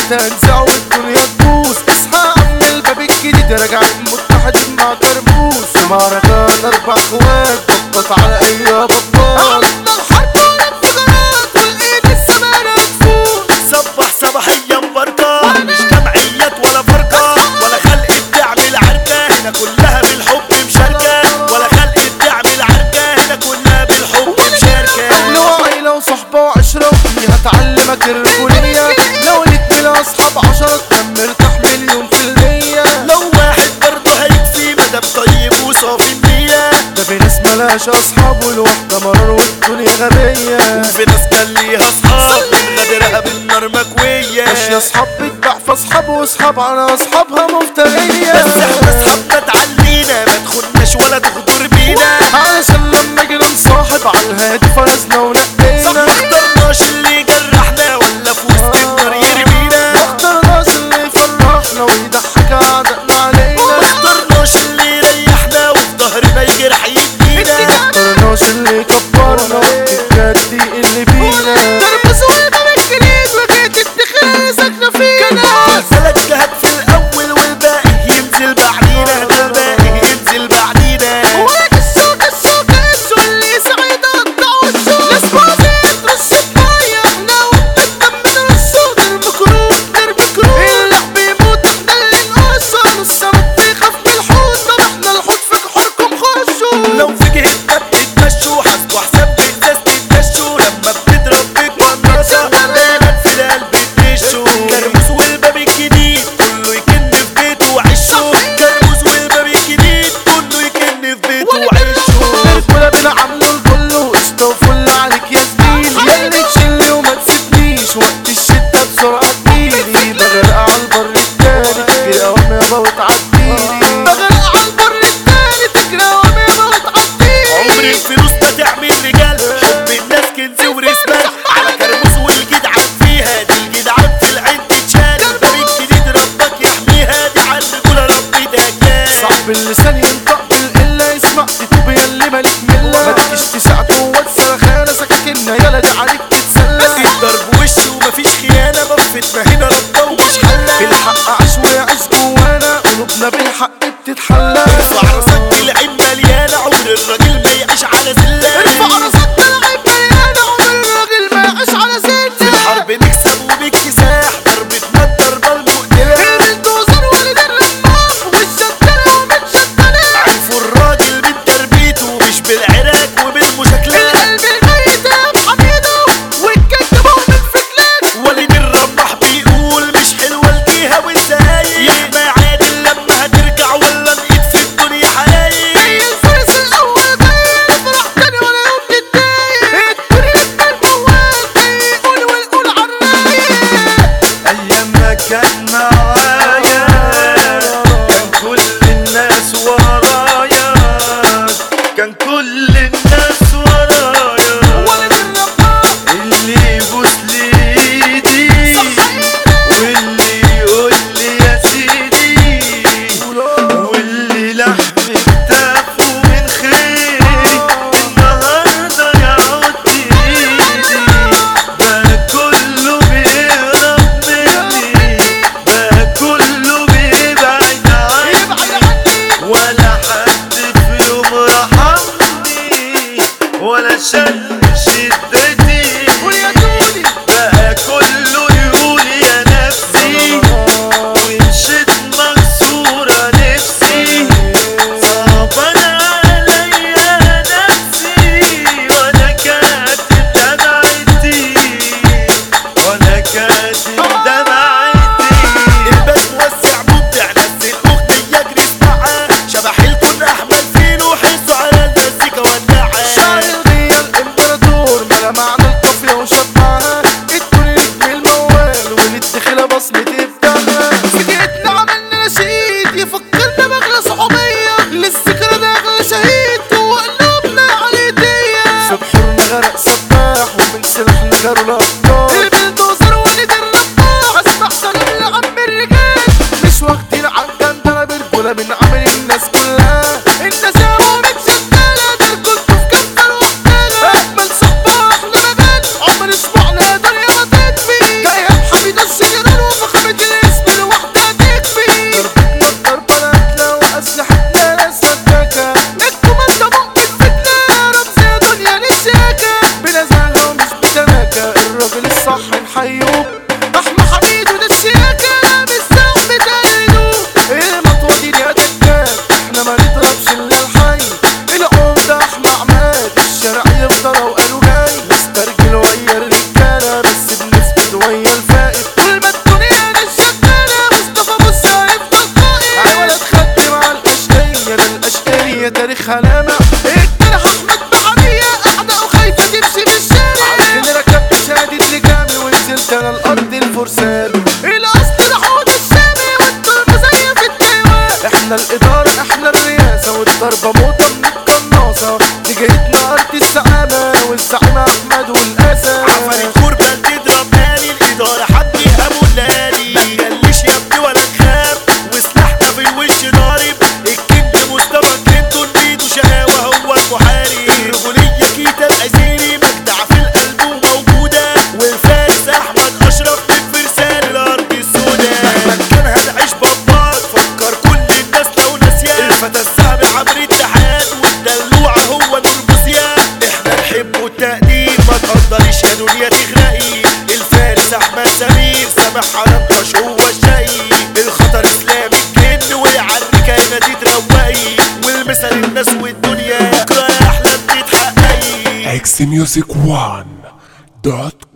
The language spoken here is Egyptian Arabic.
هتنزع والدنيا تبوظ اصحى من الباب الجديد راجعين متحدين مع كربوس معركة اربع اخوات بطت على اي بطال الحرب والانفجارات والايد السمانة تفوق صبح صباحية مباركة مش جمعيات ولا فرقة ولا خلق تعمل عركة هنا كلها بالحب مشاركة ولا خلق تعمل عركة هنا كلها بالحب مشاركة لو عيلة وصحبة وعشرة وفيها تعلمك الرجولية لو ليك من أصحاب عشرة كان مرتاح مليون في المية لو واحد برضه هيكفي مدام طيب وصافي النية ده في ناس ملهاش أصحاب والواحدة مرار والدنيا غبية وفي ناس كان ليها اصحاب من غدرها بالنار مكوية ماشية أصحاب بتباع في أصحاب وأصحاب على أصحابها مفترية بس احنا اصحابنا تعلينا ما تخناش ولا تغدر بينا علشان لما جينا نصاحب على الهادي فرزنا صح ونقينا ما اخترناش اللي جرحنا ولا في وسط النار يرمينا ما اخترناش اللي يفرحنا ويضحك أعدائنا علينا ما اخترناش اللي يريحنا وفي ظهرنا يجرح يدينا ما اخترناش اللي يكبرنا والجدي اللي بينا تربس ويبقى بالجديد وجيت الدخل ساكنة فينا الفلك جهد في الاول والباقي ينزل بعدينا ده الباقي ينزل بعدينا ولك السوق السوق السوق اللي سعيد قطعوا السوق الاسبوزي يدرس الطاية احنا وبنتنا من السوق المكروه المكروه اللي بيموت احنا اللي نقصر السمك بيخاف من الحوت طب احنا الحوت في بحوركم خشوا لو في جهتنا بتتمشوا حاسبوا حساب بإزاز تتمشوا لما بتضرب بالقناصة دايما في القلب تدشوا كرموز والباب الجديد كله يكن في بيته وعشه كرموز والباب الجديد كله يكن في بيته وعشه الكولا بنعمله الكل وقشطة وفل عليك يا زميلي يا اللي تشيلني وما تسيبنيش وقت الشدة بسرعة تجيلي بغرق على البر التاني تجري قوام يابا وتعديلي بغرق على البر التاني تجري قوام يابا وتعديلي عمر الفلوس ما تعمل رجال حب الناس كنز ورسمة على كرموز والجدعان فيها دي الجدعان في العين تتشال الباب الجديد ربك يحميها دي على الرجولة ربي دجال صاحب اللسان ينطق بالقلة يسمع تتوب يا اللي مالك ملة ما تجيش تساعده وتسرخانة سكاكينها يلا دي عليك تتسلى الضرب وش ومفيش خيانة بفتنا هنا ربنا ومش حلة الحق عاش ويعيش جوانا قلوبنا بالحق بتتحلى ارفع راسك العين مليانة عمر الراجل ما يعيش على زلة ارفع راسك العيب مليانة عمر الراجل ما يعيش على في زيت الحرب نكسب وباكتساح ضربتنا الضربة المقتلة الدوزر ولد الرماح والشتانة ومتشتانة عرفوا الراجل من تربيته مش بالعراك وبالمشاكلات القلب الميت يا حميدو والكذب من فتلات وليد الرماح بيقول مش حلوة الجهة وازاي يحمى عادل لما هترجع ولا نقيت في الدنيا حلايق زي الفارس الأول جاي نفرح تاني ولا يوم نتضايق الدنيا اتنين موال جاي يقول ويقول عالرايق ايام ما كان معايا كان كل الناس ورايا كان كل الناس ورايا ولد الرماح اللي يبوس لي ايدي واللي يقول لي يا سيدي واللي لحم كتافه من خيري النهارده يعود ايدي بقى كله بيهرب مني بقى ولا حد يهمه الليالي ما تجليش يا ابني ولا تخاف وسلاحنا في الوش ضارب الكينج مصطفى كلينتون ايده شقاوة هو المحارب الرجولية كيتا الأزيري مجدع في القلب وموجودة والفارس أحمد أشرف من فرسان الأرض السوداء مهما كان هنعيش بطال فكر كل الناس لو ناسياه الفتى الذهبي عمرو التحاد والدلوعة هو نور بوسيا احنا نحبه التقدير ما تقدريش يا دنيا تغرقي الفارس احمد سمير سامح حرمطش هو الشقي الخطر اسلامي الجن ويعرك هنا دي تروقي والمثل الناس والدنيا بكره يا احلام تتحققي xmusic1.com